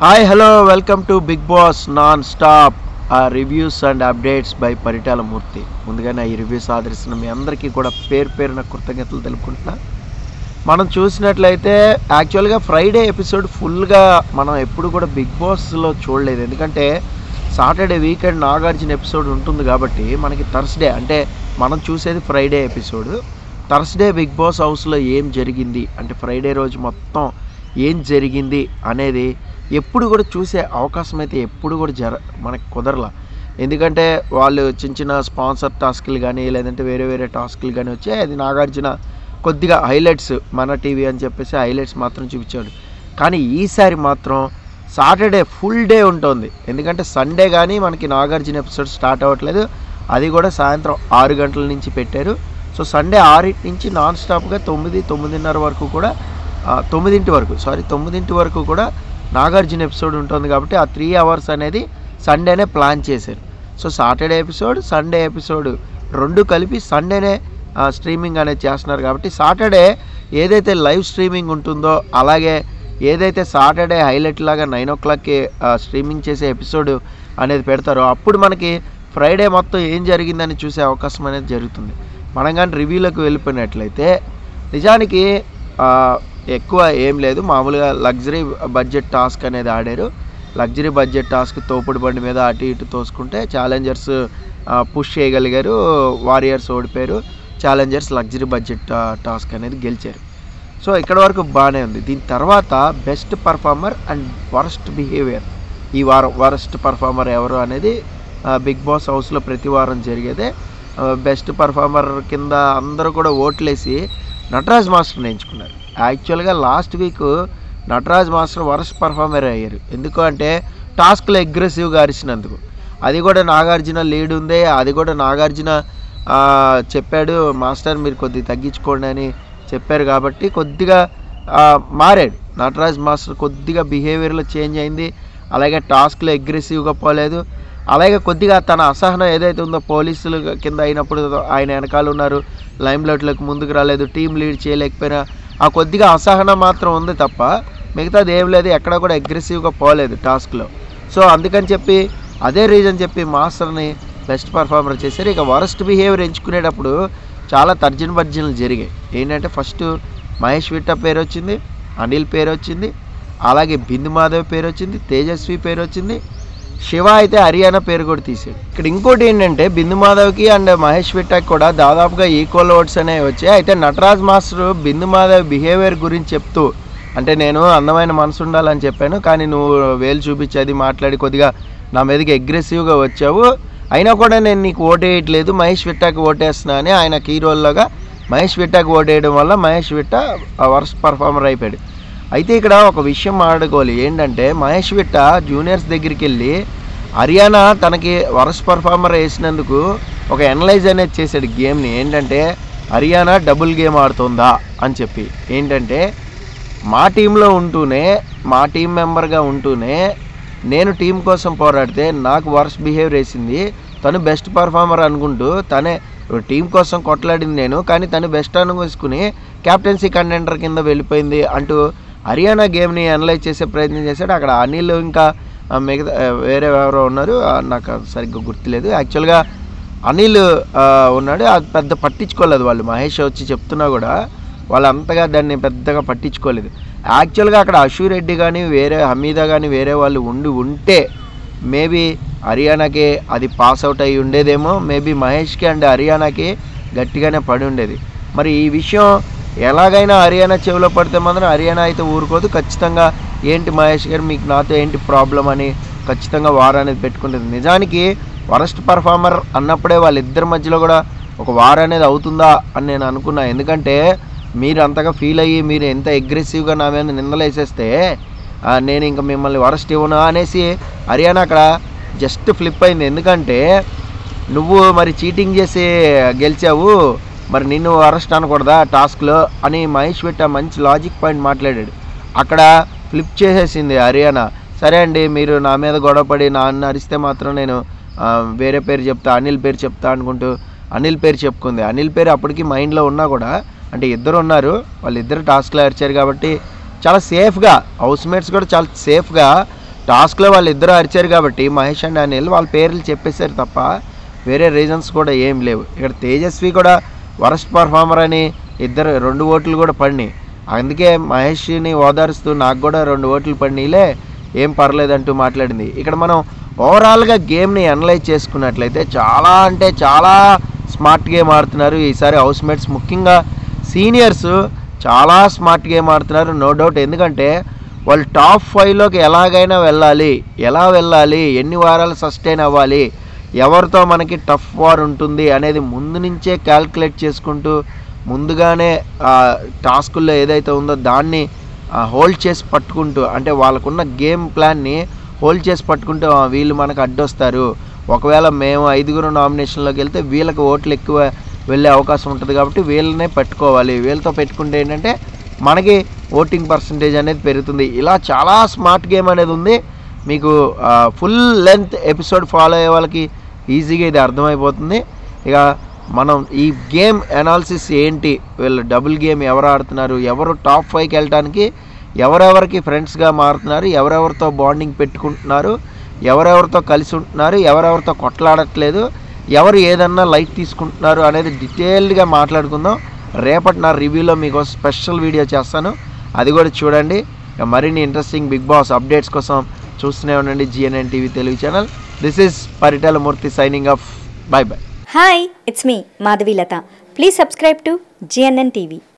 hi hello welcome to Bigg Boss non stop reviews and updates by Paritala Murthy ముందుగానే ఈ reviews ఆదరిస్తున్న మీ అందరికీ కూడా పేరు పేరున కృతజ్ఞతలు తెలుపుకుంటున్నా మనం చూసినట్లయితే యాక్చువల్గా ఫ్రైడే ఎపిసోడ్ ఫుల్గా మనం ఎప్పుడు కూడా బిగ్ బాస్లో చూడలేదు ఎందుకంటే సాటర్డే వీకెండ్ నాగార్జున ఎపిసోడ్ ఉంటుంది కాబట్టి మనకి థర్స్డే అంటే మనం చూసేది Friday episode Thursday Bigg Boss హౌస్లో ఏం జరిగింది అంటే ఫ్రైడే రోజు మొత్తం ఏం జరిగింది అనేది ఎప్పుడు కూడా చూసే అవకాశం అయితే ఎప్పుడు కూడా జర మనకి కుదరలా ఎందుకంటే వాళ్ళు చిన్న చిన్న స్పాన్సర్ టాస్క్లు కానీ లేదంటే వేరే వేరే టాస్క్లు కానీ వచ్చాయి అది నాగార్జున కొద్దిగా హైలైట్స్ మన టీవీ అని చెప్పేసి హైలైట్స్ మాత్రం చూపించాడు కానీ ఈసారి మాత్రం సాటర్డే ఫుల్ డే ఉంటుంది ఎందుకంటే సండే కానీ మనకి నాగార్జున ఎపిసోడ్ స్టార్ట్ అవ్వట్లేదు అది కూడా సాయంత్రం ఆరు గంటల నుంచి పెట్టారు సో సండే ఆరింటి నుంచి నాన్ స్టాప్గా తొమ్మిది తొమ్మిదిన్నర వరకు కూడా ఆ, తొమ్మిదింటి వరకు సారీ తొమ్మిదింటి వరకు కూడా నాగార్జున ఎపిసోడ్ ఉంటుంది కాబట్టి ఆ త్రీ అవర్స్ అనేది సండేనే ప్లాన్ చేశారు so Saturday episode Sunday episode రెండు కలిపి సండేనే స్ట్రీమింగ్ అనేది చేస్తున్నారు కాబట్టి సాటర్డే ఏదైతే లైవ్ స్ట్రీమింగ్ ఉంటుందో అలాగే ఏదైతే సాటర్డే హైలైట్ లాగా నైన్ ఓ క్లాక్కి స్ట్రీమింగ్ చేసే ఎపిసోడ్ అనేది పెడతారో అప్పుడు మనకి ఫ్రైడే మొత్తం ఏం జరిగిందని చూసే అవకాశం అనేది జరుగుతుంది మనం కానీ రివ్యూలోకి వెళ్ళిపోయినట్లయితే నిజానికి ఆ, ఎక్కువ ఏం లేదు మామూలుగా లగ్జరీ బడ్జెట్ టాస్క్ అనేది ఆడారు లగ్జరీ బడ్జెట్ టాస్క్ తోపుడు బండి మీద అటు ఇటు తోసుకుంటే ఛాలెంజర్స్ పుష్ చేయగలిగారు వారియర్స్ ఓడిపోయారు ఛాలెంజర్స్ లగ్జరీ బడ్జెట్ టాస్క్ అనేది గెలిచారు సో ఇక్కడ వరకు బాగానే ఉంది దీని తర్వాత best performer and worst behaviour ఈ వారం వరస్ట్ పర్ఫార్మర్ ఎవరు అనేది బిగ్ బాస్ హౌస్లో ప్రతి వారం జరిగేదే బెస్ట్ పర్ఫార్మర్ కింద అందరూ కూడా ఓట్లేసి నటరాజ్ మాస్టర్ని ఎంచుకున్నారు యాక్చువల్గా last week Nataraj master worst performer అయ్యారు ఎందుకు అంటే టాస్క్లో అగ్రెసివ్గా అరిచినందుకు అది కూడా నాగార్జున లీడ్ ఉంది అది కూడా నాగార్జున ఆ, చెప్పాడు మాస్టర్ మీరు కొద్దిగా తగ్గించుకోండి అని చెప్పారు కాబట్టి కొద్దిగా ఆ, మారాడు నటరాజ్ మాస్టర్ కొద్దిగా బిహేవియర్లో చేంజ్ అయింది అలాగే టాస్క్లో అగ్రెసివ్గా పోలేదు అలాగే కొద్దిగా తన అసహనం ఏదైతే ఉందో పోలీసులు కింద అయినప్పుడు ఆయన వెనకాల ఉన్నారు లైమ్ లైట్లకు ముందుకు రాలేదు టీం లీడ్ చేయలేకపోయినా ఆ కొద్దిగా అసహనం మాత్రం ఉంది తప్ప మిగతాది ఏం లేదు ఎక్కడ కూడా అగ్రెసివ్గా పోలేదు టాస్క్లో సో అందుకని చెప్పి అదే రీజన్ చెప్పి మాస్టర్ని బెస్ట్ పర్ఫార్మర్ చేశారు ఇక వరస్ట్ బిహేవియర్ ఎంచుకునేటప్పుడు చాలా తర్జన భర్జనలు జరిగాయి ఏంటంటే ఫస్ట్ మహేష్ విట్ట పేరు వచ్చింది అనిల్ పేరు వచ్చింది అలాగే బిందు మాధవ్ పేరు వచ్చింది తేజస్వి పేరు వచ్చింది శివ అయితే హర్యానా పేరు కూడా తీసాడు ఇక్కడ ఇంకోటి ఏంటంటే బిందు మాధవ్కి అండ్ మహేష్ విట్టకి కూడా దాదాపుగా ఈక్వల్ ఓట్స్ అనేవి వచ్చాయి అయితే నటరాజ్ మాస్టర్ బిందు మాధవ్ బిహేవియర్ గురించి చెప్తూ అంటే నేను అందమైన మనసు ఉండాలని చెప్పాను కానీ నువ్వు వేలు చూపించేది మాట్లాడి కొద్దిగా నా మీదకి అగ్రెసివ్గా వచ్చావు అయినా కూడా నేను నీకు ఓటేయట్లేదు మహేష్ విట్టాకి ఓటేస్తున్నా అని ఆయన కీ రోల్లోగా మహేష్ విట్టాకి ఓటేయడం వల్ల మహేష్ విట్ట వర్స్ట్ పర్ఫార్మర్ అయిపోయాడు అయితే ఇక్కడ ఒక విషయం మాట్లాడుకోవాలి ఏంటంటే మహేష్ విట్ట జూనియర్స్ దగ్గరికి వెళ్ళి హర్యానా తనకి వరస్ట్ పర్ఫార్మర్ వేసినందుకు ఒక ఎనలైజ్ అనేది చేశాడు గేమ్ని ఏంటంటే హర్యానా డబుల్ గేమ్ ఆడుతుందా అని చెప్పి ఏంటంటే మా టీంలో ఉంటూనే మా టీం మెంబర్గా ఉంటూనే నేను టీం కోసం పోరాడితే నాకు వర్స్ బిహేవియర్ వేసింది తను బెస్ట్ పర్ఫార్మర్ అనుకుంటూ తనే టీం కోసం కొట్లాడింది నేను కానీ తను బెస్ట్ అనుకుని కెప్టెన్సీ కంటెండర్ కింద వెళ్ళిపోయింది అంటూ హర్యానా గేమ్ని అనలైజ్ చేసే ప్రయత్నం చేశాడు అక్కడ అనిల్ ఇంకా ఆ, మిగతా ఆ, వేరే ఎవరో ఉన్నారు ఆ, నాకు అది సరిగ్గా గుర్తులేదు యాక్చువల్గా అనిల్ ఆ, ఉన్నాడు అది పెద్ద పట్టించుకోలేదు వాళ్ళు మహేష్ వచ్చి చెప్తున్నా కూడా వాళ్ళు అంతగా దాన్ని పెద్దగా పట్టించుకోలేదు యాక్చువల్గా అక్కడ అశూ రెడ్డి కానీ వేరే హమీదా కానీ వేరే వాళ్ళు ఉండి ఉంటే మేబీ హర్యానాకి అది పాస్ అవుట్ అయ్యి ఉండేదేమో మేబీ మహేష్కి అండ్ హర్యానాకి గట్టిగానే పడి ఉండేది మరి ఈ విషయం ఎలాగైనా హర్యానా చెవిలో పడితే మాత్రం హర్యానా అయితే ఊరుకోదు ఖచ్చితంగా ఏంటి మహేష్ గారు మీకు నాతో ఏంటి ప్రాబ్లం అని ఖచ్చితంగా వార్ అనేది పెట్టుకుంటుంది నిజానికి వరస్ట్ పర్ఫార్మర్ అన్నప్పుడే వాళ్ళిద్దరి మధ్యలో కూడా ఒక వార్ అనేది అవుతుందా అని నేను అనుకున్నా ఎందుకంటే మీరు అంతగా ఫీల్ అయ్యి మీరు ఎంత అగ్రెసివ్గా నా మీద నిందలేసేస్తే ఆ, నేను ఇంకా మిమ్మల్ని వరస్ట్ ఇవ్వను అనేసి హర్యానా అక్కడ జస్ట్ ఫ్లిప్ అయింది ఎందుకంటే నువ్వు మరి చీటింగ్ చేసి గెలిచావు మరి నిన్ను అరెస్ట్ అనకూడదా టాస్క్లో అని మహేష్ విట్ట మంచి లాజిక్ పాయింట్ మాట్లాడాడు అక్కడ ఫ్లిప్ చేసేసింది హర్యానా సరే అండి మీరు నా మీద గొడవపడి నాన్న అరిస్తే మాత్రం నేను ఆ, వేరే పేరు చెప్తా అనిల్ పేరు చెప్తా అనుకుంటూ అనిల్ పేరు చెప్పుకుంది అనిల్ పేరు అప్పటికి మైండ్లో ఉన్నా కూడా అంటే ఇద్దరు ఉన్నారు వాళ్ళిద్దరు టాస్క్లో అరిచారు కాబట్టి చాలా సేఫ్గా హౌస్ మేట్స్ కూడా చాలా సేఫ్గా టాస్క్లో వాళ్ళు ఇద్దరు అరిచారు కాబట్టి మహేష్ అండ్ అనిల్ వాళ్ళ పేర్లు చెప్పేశారు తప్ప వేరే రీజన్స్ కూడా ఏం లేవు ఇక్కడ తేజస్వి కూడా వరస్ట్ పర్ఫార్మర్ అని ఇద్దరు రెండు ఓట్లు కూడా పడినాయి అందుకే మహేష్ని ఓదారుస్తూ నాకు కూడా రెండు ఓట్లు పడినాయిలే ఏం పర్లేదంటూ మాట్లాడింది ఇక్కడ మనం ఓవరాల్గా గేమ్ని అనలైజ్ చేసుకున్నట్లయితే చాలా అంటే చాలా స్మార్ట్ గేమ్ ఆడుతున్నారు ఈసారి హౌస్ మేట్స్ ముఖ్యంగా సీనియర్స్ చాలా స్మార్ట్ గేమ్ ఆడుతున్నారు నో డౌట్ ఎందుకంటే వాళ్ళు టాప్ ఫైవ్లోకి ఎలాగైనా వెళ్ళాలి ఎలా వెళ్ళాలి ఎన్ని వారాలు సస్టైన్ అవ్వాలి ఎవరితో మనకి టఫ్ వార్ ఉంటుంది అనేది ముందు నుంచే క్యాల్కులేట్ చేసుకుంటూ ముందుగానే ఆ, టాస్కుల్లో ఏదైతే ఉందో దాన్ని హోల్డ్ చేసి పట్టుకుంటూ అంటే వాళ్ళకున్న గేమ్ ప్లాన్ని హోల్డ్ చేసి పట్టుకుంటూ "ఆ, వీళ్ళు మనకు అడ్డొస్తారు ఒకవేళ మేము ఐదుగురు నామినేషన్లోకి వెళ్తే వీళ్ళకి ఓట్లు ఎక్కువ వెళ్ళే అవకాశం ఉంటుంది కాబట్టి వీళ్ళనే పెట్టుకోవాలి వీళ్ళతో పెట్టుకుంటే ఏంటంటే మనకి ఓటింగ్ పర్సంటేజ్ అనేది పెరుగుతుంది ఇలా చాలా స్మార్ట్ గేమ్ అనేది ఉంది మీకు ఫుల్ లెంత్ ఎపిసోడ్ ఫాలో అయ్యే వాళ్ళకి ఈజీగా ఇది అర్థమైపోతుంది ఇక మనం ఈ గేమ్ అనాలిసిస్ ఏంటి వీళ్ళు డబుల్ గేమ్ ఎవరు ఆడుతున్నారు ఎవరు టాప్ ఫైవ్కి వెళ్ళడానికి ఎవరెవరికి ఫ్రెండ్స్గా మారుతున్నారు ఎవరెవరితో బాండింగ్ పెట్టుకుంటున్నారు ఎవరెవరితో కలిసి ఉంటున్నారు ఎవరెవరితో కొట్లాడట్లేదు ఎవరు ఏదన్నా లైట్ తీసుకుంటున్నారు అనేది డీటెయిల్డ్గా మాట్లాడుకుందాం రేపటి నా రివ్యూలో మీకు స్పెషల్ వీడియో చేస్తాను అది కూడా చూడండి ఇక మరిన్ని ఇంట్రెస్టింగ్ బిగ్ బాస్ అప్డేట్స్ కోసం చూస్తూనే ఉండండి GNN TV Telugu channel this is Paritala Murthy signing off bye bye hi it's me Madhavilatha please subscribe to GNN TV